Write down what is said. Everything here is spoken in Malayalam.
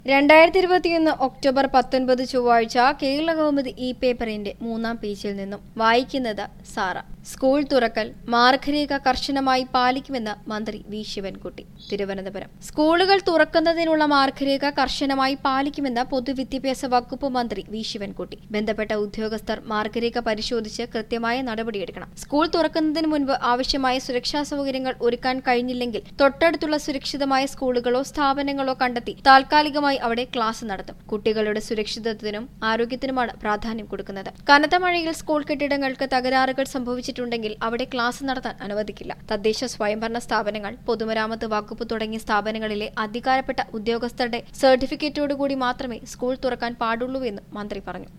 രണ്ടായിരത്തി ഇരുപത്തിയൊന്ന് ഒക്ടോബർ പത്തൊൻപത് ചൊവ്വാഴ്ച കേരള കൗമുദി ഈ പേപ്പറിന്റെ മൂന്നാം പേജിൽ നിന്നും വായിക്കുന്നത് സാറ സ്കൂൾ തുറക്കൽ മാർഗരേഖ കർശനമായി പാലിക്കുമെന്ന് മന്ത്രി വി ശിവൻകുട്ടി തിരുവനന്തപുരം സ്കൂളുകൾ തുറക്കുന്നതിനുള്ള മാർഗരേഖ കർശനമായി പാലിക്കുമെന്ന് പൊതുവിദ്യാഭ്യാസ വകുപ്പ് മന്ത്രി വി ശിവൻകുട്ടി ബന്ധപ്പെട്ട ഉദ്യോഗസ്ഥർ മാർഗരേഖ പരിശോധിച്ച് കൃത്യമായ നടപടിയെടുക്കണം സ്കൂൾ തുറക്കുന്നതിന് മുൻപ് ആവശ്യമായ സുരക്ഷാ സൗകര്യങ്ങൾ ഒരുക്കാൻ കഴിഞ്ഞില്ലെങ്കിൽ തൊട്ടടുത്തുള്ള സുരക്ഷിതമായ സ്കൂളുകളോ സ്ഥാപനങ്ങളോ കണ്ടെത്തി താൽക്കാലികമായി അവിടെ ക്ലാസ് നടത്തും കുട്ടികളുടെ സുരക്ഷിതത്വത്തിനും ആരോഗ്യത്തിനുമാണ് പ്രാധാന്യം കൊടുക്കുന്നത് കനത്ത മഴയിൽ സ്കൂൾ കെട്ടിടങ്ങൾക്ക് തകരാറുകൾ സംഭവിച്ചിട്ടുണ്ടെങ്കിൽ അവിടെ ക്ലാസ് നടത്താൻ അനുവദിക്കില്ല തദ്ദേശ സ്വയംഭരണ സ്ഥാപനങ്ങൾ പൊതുമരാമത്ത് വകുപ്പ് തുടങ്ങിയ സ്ഥാപനങ്ങളിലെ അധികാരപ്പെട്ട ഉദ്യോഗസ്ഥരുടെ സർട്ടിഫിക്കറ്റോടുകൂടി മാത്രമേ സ്കൂൾ തുറക്കാൻ പാടുള്ളൂ എന്ന് മന്ത്രി പറഞ്ഞു